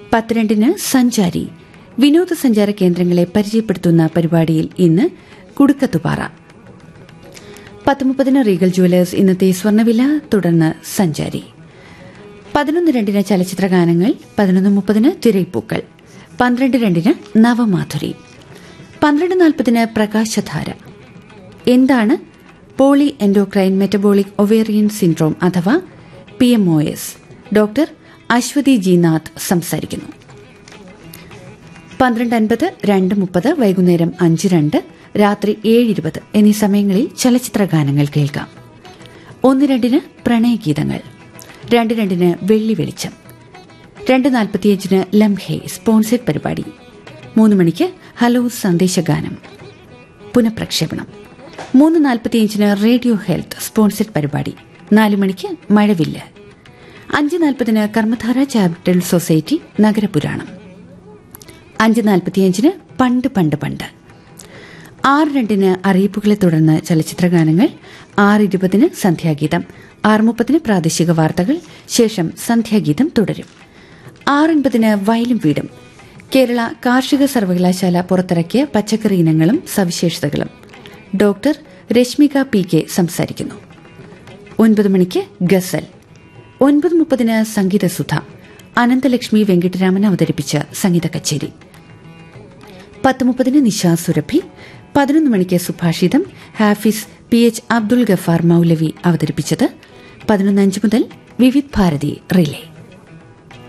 പന്ത്രണ്ടിന് സഞ്ചാരി വിനോദസഞ്ചാര കേന്ദ്രങ്ങളെ പരിചയപ്പെടുത്തുന്ന പരിപാടിയിൽ ഇന്ന് കുടുക്കത്തുപാറ പത്ത് മുപ്പതിന് റീഗൽ ജുവലേഴ്സ് ഇന്നത്തെ സ്വർണ്ണവില തുടർന്ന് സഞ്ചാരി പതിനൊന്ന് രണ്ടിന് ചലച്ചിത്ര ഗാനങ്ങൾ പതിനൊന്ന് മുപ്പതിന് തിരയിപ്പൂക്കൾ പന്ത്രണ്ട് രണ്ടിന് നവമാധുരി പന്ത്രണ്ട് നാൽപ്പതിന് പ്രകാശധാര എന്താണ് poly endocrine metabolic ovarian syndrome അഥവാ P M O S doctor Aswathi G Nath സംസാരിക്കുന്നു പന്ത്രണ്ട് അൻപത് രണ്ട് മുപ്പത് വൈകുന്നേരം അഞ്ച് രണ്ട് രാത്രി ഏഴ് ഇരുപത് എന്നീ സമയങ്ങളിൽ ചലച്ചിത്ര ഗാനങ്ങൾ കേൾക്കാം ഒന്ന് രണ്ടിന് പ്രണയഗീതങ്ങൾ രണ്ട് രണ്ടിന് വെള്ളി വെളിച്ചം രണ്ട് നാൽപ്പത്തിയഞ്ചിന് ലംഹെ സ്പോൺസേഡ് പരിപാടി മൂന്ന് മണിക്ക് ഹലോ സന്ദേശഗാനം പുനഃപ്രക്ഷേപണം മൂന്ന് നാൽപ്പത്തിയഞ്ചിന് റേഡിയോ ഹെൽത്ത് സ്പോൺസേഡ് പരിപാടി നാല് മണിക്ക് മഴവില്ല് അഞ്ച് നാൽപ്പതിന് കർമ്മധാര ചാരിറ്റബിൾ സൊസൈറ്റി നഗരപുരാണം അഞ്ച് നാൽപ്പത്തിയഞ്ചിന് പണ്ട് പണ്ട് പണ്ട് ആറ് രണ്ടിന് അറിയിപ്പുകളെ തുടർന്ന് ചലച്ചിത്ര ഗാനങ്ങൾ ആറ് ഇരുപതിന് സന്ധ്യാഗീതം ആറ് മുപ്പതിന് പ്രാദേശിക വാർത്തകൾ ശേഷം സന്ധ്യാഗീതം തുടരും ആറൻപതിന് വയലും വീടും കേരള കാർഷിക സർവകലാശാല പുറത്തിറക്കിയ പച്ചക്കറി ഇനങ്ങളും സവിശേഷതകളും ഡോക്ടർ രശ്മിക പി കെ സംസാരിക്കുന്നു ഒൻപത് മണിക്ക് ഗസൽ ഒൻപത് മുപ്പതിന് സംഗീതസുധ അനന്തലക്ഷ്മി വെങ്കിട്ടരാമൻ അവതരിപ്പിച്ച സംഗീത കച്ചേരി പത്ത് മുപ്പതിന് നിശാ സുരഭി പതിനൊന്ന് മണിക്ക് സുഭാഷിതം ഹാഫിസ് പി എച്ച് അബ്ദുൾ ഗഫാർ മൌലവി അവതരിപ്പിച്ചത് പതിനൊന്ന് അഞ്ച് മുതൽ വിവിധ് ഭാരതി റിലേ